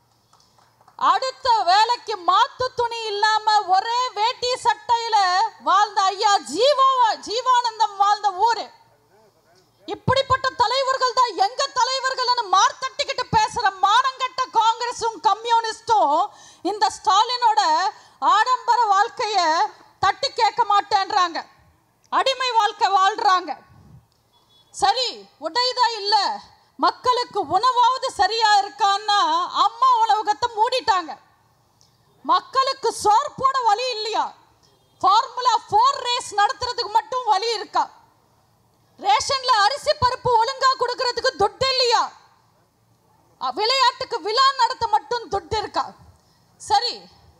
அடுத்த வேலைக்கு மாத்து துணி இல்லாம ஒரே வேட்டி சட்டையில வாழ்ந்த ஐயா ஜீவா ஜீவானந்தம் வாழ்ந்த ஊரு இப்படிப்பட்ட தலைவர்கள் தான் எங்க தலைவர்கள்னு மார்த்தட்டிக்கிட்டு பேசுற மானங்கட்ட காங்கிரஸும் கம்யூனிஸ்டும் இந்த ஸ்டாலினோட ஆடம்பர வாழ்க்கைய தட்டி கேட்க மாட்டேன்றாங்க அடிமை வாழ்க்கை வாழ்றாங்க சரி உடைதான் இல்ல மக்களுக்கு உணவாவது சரியா இருக்கான்னா அம்மா உணவகத்தை மூடிட்டாங்க மக்களுக்கு சோறு போட வழி இல்லையா ஃபார்முலா ஃபோர் ரேஸ் நடத்துறதுக்கு மட்டும் வழி இருக்கா ரேஷன்ல அரிசி பருப்பு ஒழுங்கா கொடுக்கறதுக்கு துட்டு இல்லையா அ, விளையாட்டுக்கு விழா நடத்த மட்டும் துட்டு இருக்கா சரி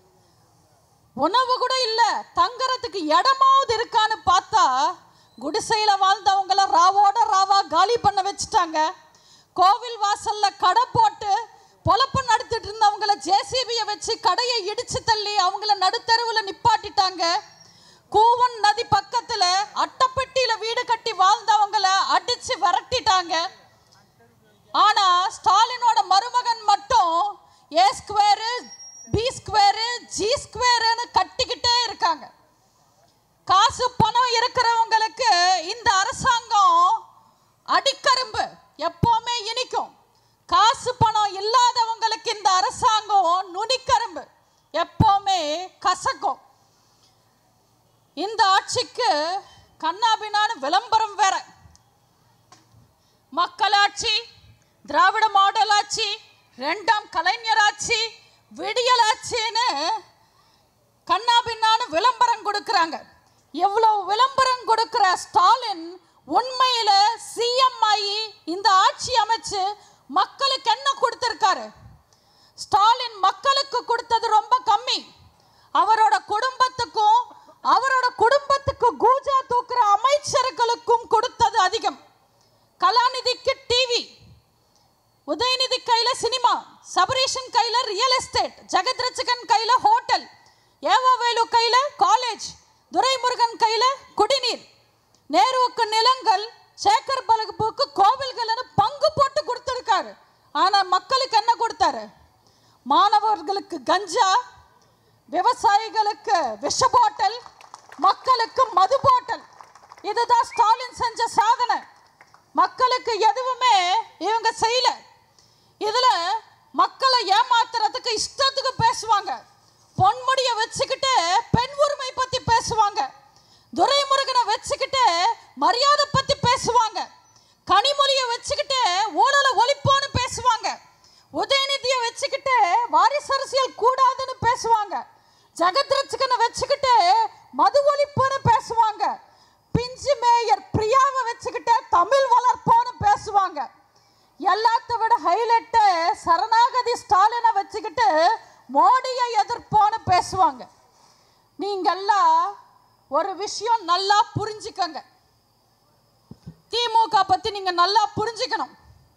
உணவு கூட இல்ல தங்கறதுக்கு இடமாவது இருக்கான்னு பார்த்தா குடிசையில வாழ்ந்தவங்கள ராவோட ராவா காலி பண்ண வச்சுட்டாங்க கோவில் வாசல்ல கடை போட்டு பொழப்பு நடத்திட்டு இருந்தவங்கள ஜேசிபியை வச்சு கடையை இடிச்சு தள்ளி அவங்கள நடுத்தெருவில் நிப்பாட்டிட்டாங்க கூவன் நதி பக்கத்துல அட்டைப்பெட்டியில வீடு கட்டி வாழ்ந்தவங்கள அடிச்சு விரட்டிட்டாங்க ஆனா ஸ்டாலினோட மருமகன் மட்டும் A square B square G ஸ்கொயருன்னு கட்டிக்கிட்டே இருக்காங்க காசு பணம் இருக்கிறவங்களுக்கு இந்த அரசாங்கம் அடிக்கரும்பு எப்பவுமே இனிக்கும் காசு பணம் இல்லாதவங்களுக்கு இந்த அரசாங்கம் நுனிக்கரும்பு எப்பவுமே கசக்கும் இந்த ஆட்சிக்கு கண்ணாபின்னான விளம்பரம் வேற மக்களாட்சி திராவிட மாடல் ஆட்சி ரெண்டாம் கலைஞர் ஆட்சி விடியல் ஆட்சின்னு கண்ணாபின்னான விளம்பரம் கொடுக்குறாங்க எவ்வளவு விளம்பரம் கொடுக்கிற ஸ்டாலின் உண்மையில சிஎம் ஆகி இந்த ஆட்சி அமைச்சு மக்களுக்கு என்ன கொடுத்திருக்காரு ஸ்டாலின் மக்களுக்கு கொடுத்தது ரொம்ப கம்மி அவரோட குடும்பத்துக்கும் அவரோட குடும்பத்துக்கு கூஜா தூக்குற அமைச்சர்களுக்கும் கொடுத்தது அதிகம் கலாநிதிக்கு டிவி உதயநிதி கையில சினிமா சபரீஷன் கையில ரியல் எஸ்டேட் ஜெகத் ரட்சகன் கையில ஹோட்டல் ஏவாவேலு கையில காலேஜ் துரைமுருகன் கையில குடிநீர் நேருவுக்கு நிலங்கள் சேகர் பலகுப்புக்கு கோவில்கள்னு பங்கு போட்டு கொடுத்துருக்காரு ஆனா மக்களுக்கு என்ன கொடுத்தாரு மாணவர்களுக்கு கஞ்சா விவசாயிகளுக்கு விஷ பாட்டல் மக்களுக்கு மது பாட்டல் இதுதான் ஸ்டாலின் செஞ்ச சாதனை மக்களுக்கு எதுவுமே இவங்க செய்யல இதுல மக்களை ஏமாத்துறதுக்கு இஷ்டத்துக்கு பேசுவாங்க பொன்முடியை வச்சுக்கிட்டு பெண் உரிமை பத்தி பேசுவாங்க துரைமுருகனை வச்சுக்கிட்டு மரியாதை பத்தி பேசுவாங்க கனிமொழியை வச்சுக்கிட்டு ஊழலை ஒழிப்போன்னு பேசுவாங்க உதயநிதியை வச்சுக்கிட்டு வாரிசு அரசியல் கூடாதுன்னு பேசுவாங்க ஜெகத் ரட்சகனை வச்சுக்கிட்டு மது ஒழிப்புன்னு பேசுவாங்க பிஞ்சு மேயர் பிரியாவை வச்சுக்கிட்டு தமிழ் வளர்ப்போன்னு பேசுவாங்க எல்லாத்த விட ஹைலைட்டு சரணாகதி ஸ்டாலினை வச்சுக்கிட்டு மோடியை எதிர்ப்போன்னு பேசுவாங்க நீங்கெல்லாம் ஒரு விஷயம் நல்லா புரிஞ்சுக்கங்க திமுக பத்தி நீங்க நல்லா புரிஞ்சுக்கணும்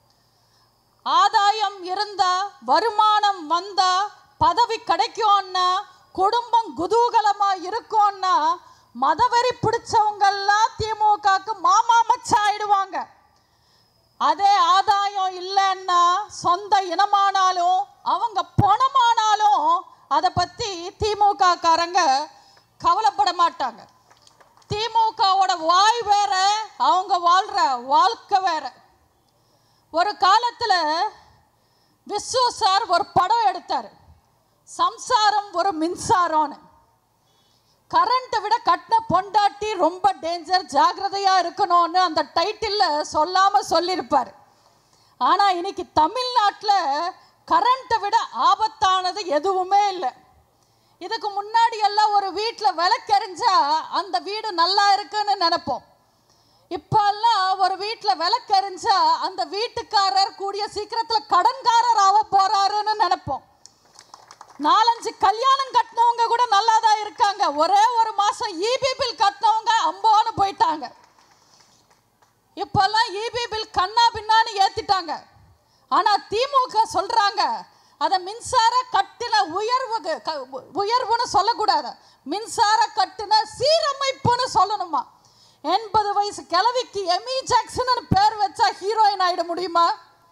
ஆதாயம் இருந்தா வருமானம் வந்தா பதவி கிடைக்கும்னா குடும்பம் குதூகலமா இருக்கும்னா மதவெறி பிடிச்சவங்கெல்லாம் திமுகக்கு மாமா மச்சான் ஆயிடுவாங்க அதே ஆதாயம் இல்லைன்னா சொந்த இனமானாலும் அவங்க பணமானாலும் அதை பத்தி திமுக காரங்க கவலைப்பட மாட்டாங்க திமுகவோட வாய் வேற அவங்க வாழ்ற வாழ்க்கை வேற ஒரு காலத்துல விஸ்வ சார் ஒரு படம் எடுத்தார் சம்சாரம் ஒரு மின்சாரம்னு கரண்ட்டை விட கட்டின பொண்டாட்டி ரொம்ப டேஞ்சர் ஜாக்கிரதையா இருக்கணும்னு அந்த டைட்டில்ல சொல்லாம சொல்லியிருப்பார் ஆனா இன்னைக்கு தமிழ்நாட்டில் கரண்ட்டை விட ஆபத்தானது எதுவுமே இல்லை இதுக்கு முன்னாடி எல்லாம் ஒரு வீட்டில் விளக்கெரிஞ்சா அந்த வீடு நல்லா இருக்குன்னு நினைப்போம் இப்பெல்லாம் ஒரு வீட்டில் விளக்கெரிஞ்சா அந்த வீட்டுக்காரர் கூடிய சீக்கிரத்தில் கடன்காரர் ஆக போறாருன்னு நினைப்போம் நாலஞ்சு கல்யாணம் கட்டினவங்க கூட நல்லா தான் இருக்காங்க ஒரே ஒரு மாசம் இபி பில் கட்டினவங்க அம்போன்னு போயிட்டாங்க இப்பெல்லாம் இபி பில் கண்ணா பின்னான்னு ஏத்திட்டாங்க ஆனா திமுக சொல்றாங்க அதை மின்சார கட்டின உயர்வு க- உயர்வுன்னு சொல்லக்கூடாது மின்சார கட்டின சீரமைப்புன்னு சொல்லணுமா எண்பது வயசு கிழவிக்கு எமி ஜாக்சன் பேர் வச்சா ஹீரோயின் ஆயிட முடியுமா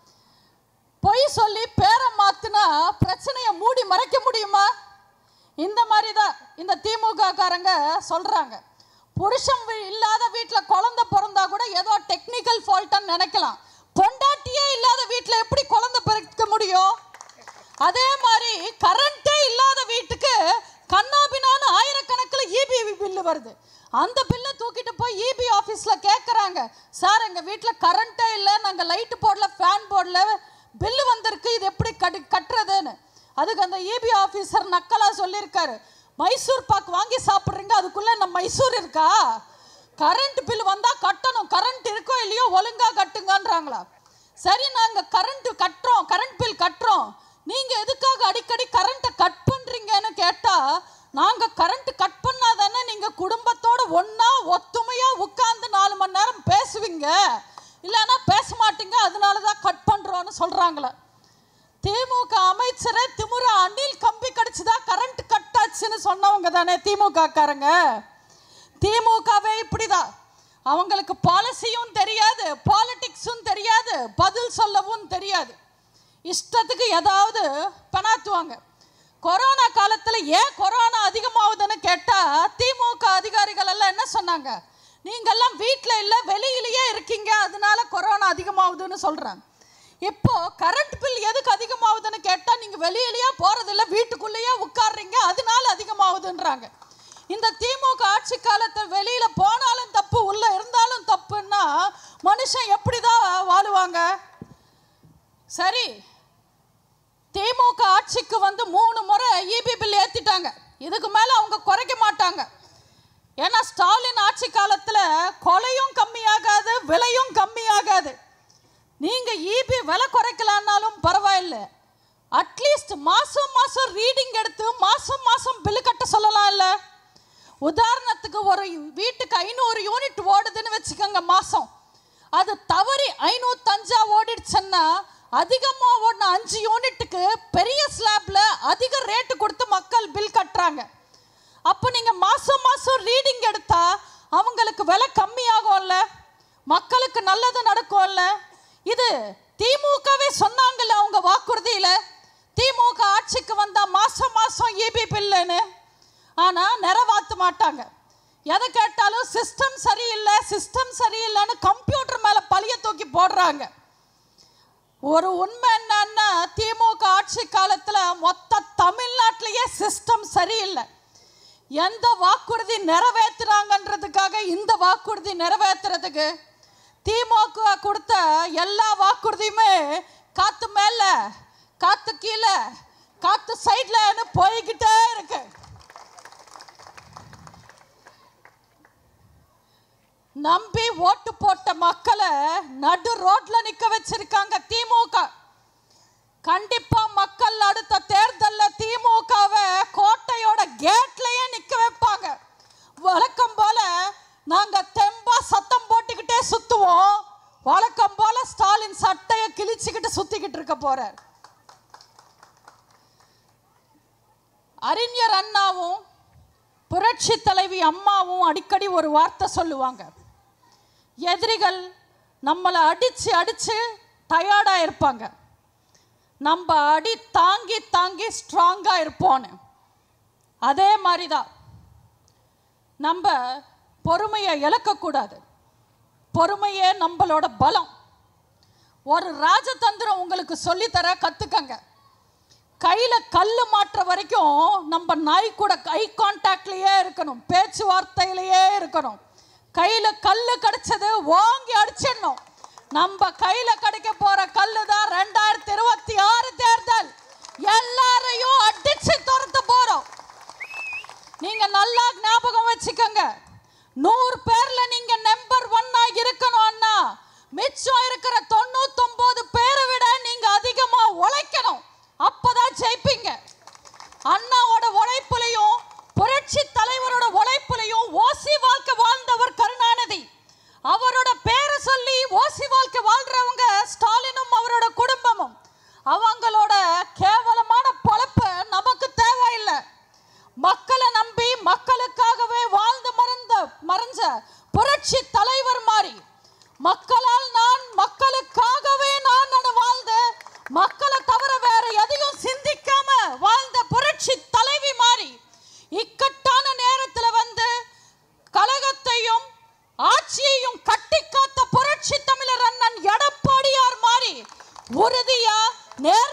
பொய் சொல்லி பேரை மாத்துனா பிரச்சனையை மூடி மறைக்க முடியுமா இந்த மாதிரி தான் இந்த திமுக காரங்க சொல்றாங்க புருஷன் வீ- இல்லாத வீட்டில் குழந்தை பிறந்தா கூட ஏதோ டெக்னிக்கல் ஃபால்ட்னு நினைக்கலாம் பொண்டாட்டியே இல்லாத வீட்டில் எப்படி குழந்தை பிறக்க முடியும் அதே மாதிரி கரண்டே இல்லாத வீட்டுக்கு கண்ணாபினான்னு ஆயிரக்கணக்கில் இபி பில்லு வருது அந்த பில்லை தூக்கிட்டு போய் இபி ஆஃபீஸில் கேட்குறாங்க சார் எங்கள் வீட்டில் கரண்ட்டே இல்லை நாங்கள் லைட்டு போடல ஃபேன் போடல பில்லு வந்திருக்கு இது எப்படி கட்டு கட்டுறதுன்னு அதுக்கு அந்த இபி ஆஃபீஸர் நக்கலாக சொல்லியிருக்காரு மைசூர் பாக் வாங்கி சாப்பிட்றீங்க அதுக்குள்ளே நம்ம மைசூர் இருக்கா கரண்ட் பில் வந்தால் கட்டணும் கரண்ட் இருக்கோ இல்லையோ ஒழுங்காக கட்டுங்கன்றாங்களா சரி நாங்கள் கரண்ட் கட்டுறோம் கரண்ட் பில் கட்டுறோம் நீங்கள் எதுக்காக அடிக்கடி கரண்ட்டை கட் பண்ணுறீங்கன்னு கேட்டால் நாங்கள் கரண்ட் கட் பண்ணாதானே நீங்கள் குடும்பத்தோட ஒன்றா ஒத்துமையாக உட்காந்து நாலு மணி நேரம் பேசுவீங்க இல்லைன்னா பேச மாட்டீங்க அதனால தான் கட் பண்ணுறோன்னு சொல்கிறாங்களே திமுக அமைச்சரை திமுற அணில் கம்பி கடிச்சுதான் கரண்ட் கட் ஆச்சுன்னு சொன்னவங்க தானே திமுக காரங்க திமுகவே இப்படிதான் அவங்களுக்கு பாலிசியும் தெரியாது பாலிடிக்ஸும் தெரியாது பதில் சொல்லவும் தெரியாது இஷ்டத்துக்கு ஏதாவது பெணாத்துவாங்க கொரோனா காலத்தில் ஏன் கொரோனா அதிகமாகுதுன்னு கேட்டால் திமுக அதிகாரிகள் எல்லாம் என்ன சொன்னாங்க நீங்கெல்லாம் வீட்டில் இல்லை வெளியிலேயே இருக்கீங்க அதனால கொரோனா அதிகமாகுதுன்னு சொல்கிறாங்க இப்போ கரண்ட் பில் எதுக்கு அதிகமாகுதுன்னு கேட்டால் நீங்கள் வெளியிலேயே போகிறதில்ல வீட்டுக்குள்ளேயே உட்கார்றீங்க அதனால அதிகமாகுதுன்றாங்க இந்த திமுக ஆட்சி காலத்தை வெளியில போனாலும் தப்பு உள்ள இருந்தாலும் தப்புன்னா மனுஷன் எப்படிதான் வாழுவாங்க சரி திமுக ஆட்சிக்கு வந்து மூணு முறை இபி பில் ஏத்திட்டாங்க இதுக்கு மேல அவங்க குறைக்க மாட்டாங்க ஏன்னா ஸ்டாலின் ஆட்சி காலத்துல கொலையும் கம்மியாகாது விலையும் கம்மியாகாது நீங்க இபி விலை குறைக்கலான்னாலும் பரவாயில்ல அட்லீஸ்ட் மாசம் மாசம் ரீடிங் எடுத்து மாசம் மாசம் பில்லு கட்ட சொல்லலாம் இல்ல உதாரணத்துக்கு ஒரு வீட்டுக்கு ஐநூறு யூனிட் ஓடுதுன்னு வச்சுக்கோங்க மாசம் அது தவறி ஐநூத்தஞ்சா ஓடிடுச்சுன்னா அதிகமா ஓடின அஞ்சு யூனிட்டுக்கு பெரிய ஸ்லாப்ல அதிக ரேட்டு கொடுத்து மக்கள் பில் கட்டுறாங்க அப்போ நீங்க மாசம் மாசம் ரீடிங் எடுத்தா அவங்களுக்கு விலை கம்மியாகும்ல மக்களுக்கு நல்லது நடக்கும்ல இது திமுகவே சொன்னாங்கல்ல அவங்க வாக்குறுதியில திமுக ஆட்சிக்கு வந்தா மாசம் மாசம் இபி பில்லுன்னு ஆனா நிறைவாத்த மாட்டாங்க எதை கேட்டாலும் சிஸ்டம் சரியில்லை சிஸ்டம் சரியில்லைன்னு கம்ப்யூட்டர் மேல பழிய தூக்கி போடுறாங்க ஒரு உண்மை என்னன்னா திமுக ஆட்சி காலத்துல மொத்த தமிழ்நாட்டிலேயே சிஸ்டம் சரியில்லை எந்த வாக்குறுதி நிறைவேற்றுறாங்கன்றதுக்காக இந்த வாக்குறுதி நிறைவேற்றுறதுக்கு திமுக கொடுத்த எல்லா வாக்குறுதியுமே காத்து மேல காத்து கீழே காத்து சைட்லன்னு போய்கிட்டே இருக்கு நம்பி ஓட்டு போட்ட மக்களை நடு ரோட்ல நிக்க வச்சிருக்காங்க திமுக கண்டிப்பா மக்கள் அடுத்த தேர்தல்ல திமுகவை கோட்டையோட கேட்லயே நிக்க வைப்பாங்க வழக்கம் போல நாங்க தெம்பா சத்தம் போட்டுக்கிட்டே சுத்துவோம் வழக்கம் போல ஸ்டாலின் சட்டையை கிழிச்சுக்கிட்டு சுத்திக்கிட்டு இருக்க போறார் அறிஞர் அண்ணாவும் புரட்சி தலைவி அம்மாவும் அடிக்கடி ஒரு வார்த்தை சொல்லுவாங்க எதிரிகள் நம்மளை அடிச்சு அடிச்சு டயர்டா இருப்பாங்க நம்ம அடி தாங்கி தாங்கி ஸ்ட்ராங்கா இருப்போன்னு அதே மாதிரி தான் நம்ம பொறுமையை இழக்கக்கூடாது பொறுமையே நம்மளோட பலம் ஒரு ராஜதந்திரம் உங்களுக்கு சொல்லித்தர கத்துக்கங்க கையில கல்லு மாற்ற வரைக்கும் நம்ம நாய் கூட ஐ கான்டாக்ட்லயே இருக்கணும் பேச்சுவார்த்தையிலேயே இருக்கணும் கையில கல்லு கிடைச்சது வாங்கி அடிச்சிடணும் நம்ம கையில கிடைக்க போற கல்லு தான் ரெண்டாயிரத்தி இருபத்தி ஆறு தேர்தல் எல்லாரையும் அடிச்சு துரத்த போறோம் நீங்க நல்லா ஞாபகம் வச்சுக்கோங்க நூறு பேர்ல நீங்க நம்பர் ஒன்னா இருக்கணும் அண்ணா மிச்சம் இருக்கிற தொண்ணூத்தொன்பது பேரை விட நீங்க அதிகமா உழைக்கணும் அப்பதான் ஜெயிப்பீங்க அண்ணாவோட உழைப்புலையும் புரட்சி தலைவரோட உழைப்புலையும் ஓசி வாழ்க்கை வாழ்ந்தவர் கருணாநிதி அவரோட பேரை சொல்லி ஓசி வாழ்க்கை வாழ்றவங்க ஸ்டாலினும் அவரோட குடும்பமும் அவங்களோட கேவலமான பொழப்பு நமக்கு தேவையில்லை மக்களை நம்பி மக்களுக்காகவே வாழ்ந்து மறந்த மறைஞ்ச புரட்சி தலைவர் மாறி மக்களால் நான் மக்களுக்காகவே நான் நான் வாழ்ந்து மக்களை தவிர வேற எதையும் சிந்திக்காம வாழ்ந்த புரட்சி தலைவி மாறி இக்கட்டான நேரத்துல வந்து கழகத்தையும் ஆட்சியையும் கட்டி காத்த புரட்சி தமிழர் அண்ணன் எடப்பாடியார் மாறி உறுதியா நேர்